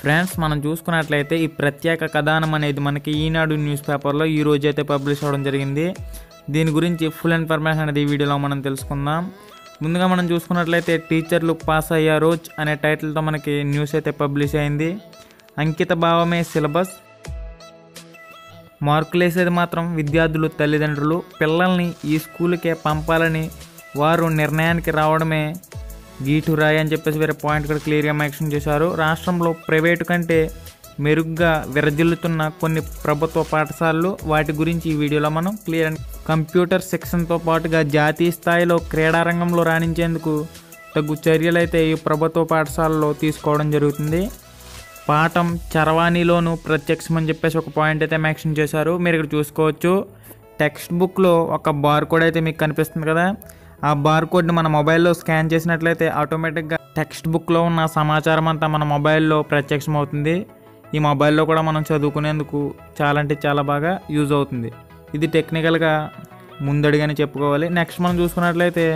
friends మనం చూసుకున్నట్లయితే ఈ ప్రత్యేక కథనం అనేది మనకి ఈనాడు న్యూస్ పేపర్లో ఈ రోజు అయితే పబ్లిష్ అవ్వడం జరిగింది దీని గురించి ఫుల్ ఇన్ఫర్మేషన్ అనేది ఈ వీడియోలో మనం తెలుసుకుందాం ముందుగా మనం చూసుకున్నట్లయితే టీచర్లు పాస్ అయ్యారు అనే టైటిల్తో మనకి న్యూస్ అయితే పబ్లిష్ అయింది అంకిత భావమే సిలబస్ మార్కులు వేసేది మాత్రం విద్యార్థులు తల్లిదండ్రులు పిల్లల్ని ఈ స్కూల్కే పంపాలని వారు నిర్ణయానికి రావడమే గీటు రాయి అని చెప్పేసి వేరే పాయింట్ కూడా క్లియర్గా మెన్షన్ చేశారు రాష్ట్రంలో ప్రైవేటు కంటే మెరుగ్గా విరజిల్లుతున్న కొన్ని ప్రభుత్వ పాఠశాలలు వాటి గురించి ఈ వీడియోలో మనం క్లియర్ అండ్ కంప్యూటర్ సెక్షన్తో పాటుగా జాతీయ స్థాయిలో క్రీడారంగంలో రాణించేందుకు తగు చర్యలు అయితే ఈ ప్రభుత్వ పాఠశాలలో తీసుకోవడం జరుగుతుంది పాఠం చరవాణిలోను ప్రత్యక్షమని చెప్పేసి ఒక పాయింట్ అయితే మెన్షన్ చేశారు మీరు ఇక్కడ చూసుకోవచ్చు టెక్స్ట్ బుక్లో ఒక బార్ కోడ్ అయితే మీకు కనిపిస్తుంది కదా ఆ బార్ కోడ్ని మన మొబైల్లో స్కాన్ చేసినట్లయితే ఆటోమేటిక్గా టెక్స్ట్ బుక్లో ఉన్న సమాచారం అంతా మన మొబైల్లో ప్రత్యక్షం అవుతుంది ఈ మొబైల్లో కూడా మనం చదువుకునేందుకు చాలా అంటే చాలా బాగా యూజ్ అవుతుంది ఇది టెక్నికల్గా ముందడిగానే చెప్పుకోవాలి నెక్స్ట్ మనం చూసుకున్నట్లయితే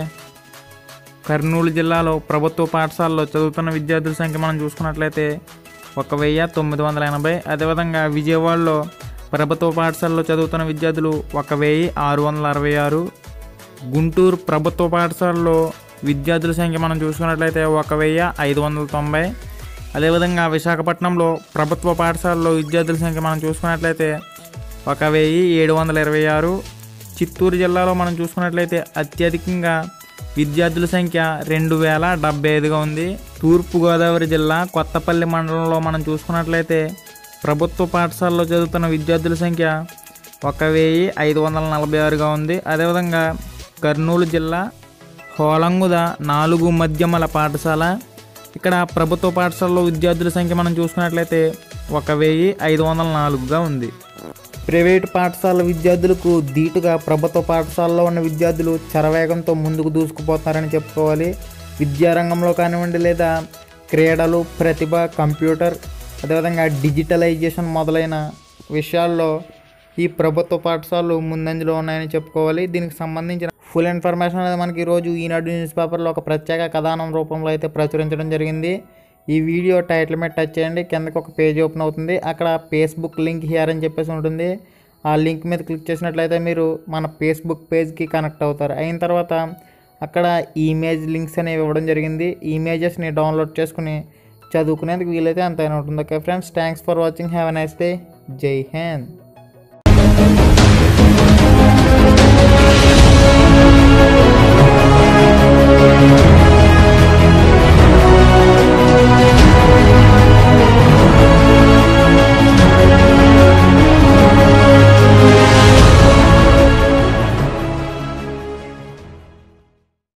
కర్నూలు జిల్లాలో ప్రభుత్వ పాఠశాలలో చదువుతున్న విద్యార్థుల సంఖ్య మనం చూసుకున్నట్లయితే ఒక వెయ్యి తొమ్మిది వందల ఎనభై అదేవిధంగా విజయవాడలో ప్రభుత్వ పాఠశాలలో చదువుతున్న విద్యార్థులు ఒక వెయ్యి ఆరు వందల అరవై ఆరు గుంటూరు ప్రభుత్వ పాఠశాలలో విద్యార్థుల సంఖ్య మనం చూసుకున్నట్లయితే ఒక వెయ్యి ఐదు వందల తొంభై అదేవిధంగా విశాఖపట్నంలో ప్రభుత్వ పాఠశాలలో విద్యార్థుల సంఖ్య మనం చూసుకున్నట్లయితే ఒక వెయ్యి ఏడు వందల ఇరవై ఆరు చిత్తూరు జిల్లాలో మనం చూసుకున్నట్లయితే అత్యధికంగా విద్యార్థుల సంఖ్య రెండు వేల డెబ్బై ఐదుగా ఉంది తూర్పుగోదావరి జిల్లా కొత్తపల్లి మండలంలో మనం చూసుకున్నట్లయితే ప్రభుత్వ పాఠశాలలో చదువుతున్న విద్యార్థుల సంఖ్య ఒక వెయ్యి ఐదు వందల నలభై ఆరుగా ఉంది అదేవిధంగా కర్నూలు జిల్లా హోలంగుద నాలుగు మధ్యమల పాఠశాల ఇక్కడ ప్రభుత్వ పాఠశాలలో విద్యార్థుల సంఖ్య మనం చూసుకున్నట్లయితే ఒక వెయ్యి ఐదు వందల నాలుగుగా ఉంది ప్రైవేటు పాఠశాల విద్యార్థులకు ధీటుగా ప్రభుత్వ పాఠశాలలో ఉన్న విద్యార్థులు చరవేగంతో ముందుకు దూసుకుపోతున్నారని చెప్పుకోవాలి విద్యారంగంలో కానివ్వండి లేదా క్రీడలు ప్రతిభ కంప్యూటర్ అదేవిధంగా డిజిటలైజేషన్ మొదలైన విషయాల్లో ఈ ప్రభుత్వ పాఠశాలలు ముందంజలో ఉన్నాయని చెప్పుకోవాలి దీనికి సంబంధించిన ఫుల్ ఇన్ఫర్మేషన్ అనేది మనకి ఈరోజు ఈనాడు న్యూస్ పేపర్లో ఒక ప్రత్యేక కథానం రూపంలో అయితే ప్రచురించడం జరిగింది ఈ వీడియో టైటిల్ మీద టచ్ చేయండి కిందకి ఒక పేజ్ ఓపెన్ అవుతుంది అక్కడ ఫేస్బుక్ లింక్ హియర్ అని చెప్పేసి ఉంటుంది ఆ లింక్ మీద క్లిక్ చేసినట్లయితే మీరు మన ఫేస్బుక్ పేజ్కి కనెక్ట్ అవుతారు అయిన తర్వాత అక్కడ ఇమేజ్ లింక్స్ అనేవి ఇవ్వడం జరిగింది ఇమేజెస్ని డౌన్లోడ్ చేసుకుని చదువుకునేందుకు వీలైతే అంతైనా ఉంటుంది okay friends thanks for watching have a nice day Jai Hind